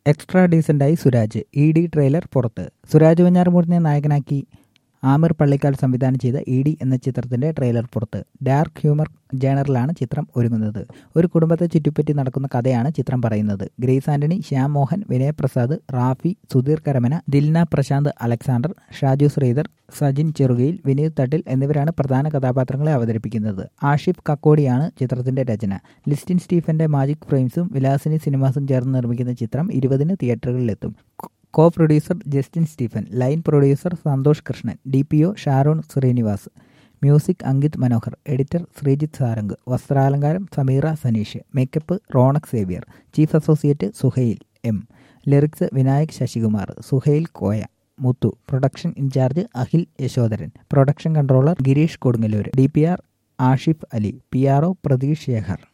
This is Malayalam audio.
എക്സ്ട്രാ ഡീസൻ്റായി സുരാജ് ഇ ഡി ട്രെയിലർ പുറത്ത് സുരാജ് വെഞ്ഞാറുമൂടിനെ നായകനാക്കി ആമിർ പള്ളിക്കാൽ സംവിധാനം ചെയ്ത ഇ ഡി എന്ന ചിത്രത്തിന്റെ ട്രെയിലർ പുറത്ത് ഡാർക്ക് ഹ്യൂമർ ജേണറിലാണ് ചിത്രം ഒരുങ്ങുന്നത് ഒരു കുടുംബത്തെ ചുറ്റിപ്പറ്റി നടക്കുന്ന കഥയാണ് ചിത്രം പറയുന്നത് ഗ്രേസ് ആന്റണി ശ്യാം മോഹൻ വിനയപ്രസാദ് റാഫി സുധീർ കരമന ദിൽന പ്രശാന്ത് അലക്സാണ്ടർ ഷാജു ശ്രീധർ സജിൻ ചെറുകയിൽ വിനീത് തട്ടിൽ എന്നിവരാണ് പ്രധാന കഥാപാത്രങ്ങളെ അവതരിപ്പിക്കുന്നത് ആഷിഫ് കക്കോടിയാണ് ചിത്രത്തിന്റെ രചന ലിസ്റ്റിൻ സ്റ്റീഫന്റെ മാജിക് ഫ്രെയിംസും വിലാസിനി സിനിമാസും ചേർന്ന് നിർമ്മിക്കുന്ന ചിത്രം ഇരുപതിന് തിയേറ്ററുകളിലെത്തും co producer Justin Stephen line producer Santhosh Krishnan D P O Sharon Srinivas music Ankit Manohar editor Sreejith Sarang വസ്ത്രാലങ്കാരം Sameera Saneesh makeup Ronex Xavier chief associate Suhail M lyrics Vinayak Sasikumar Suhail Koya Muthu production in charge Akhil Yashodharan production controller Gireesh Kodungallur D P R Ashif Ali P R O Pratheesh Shekhar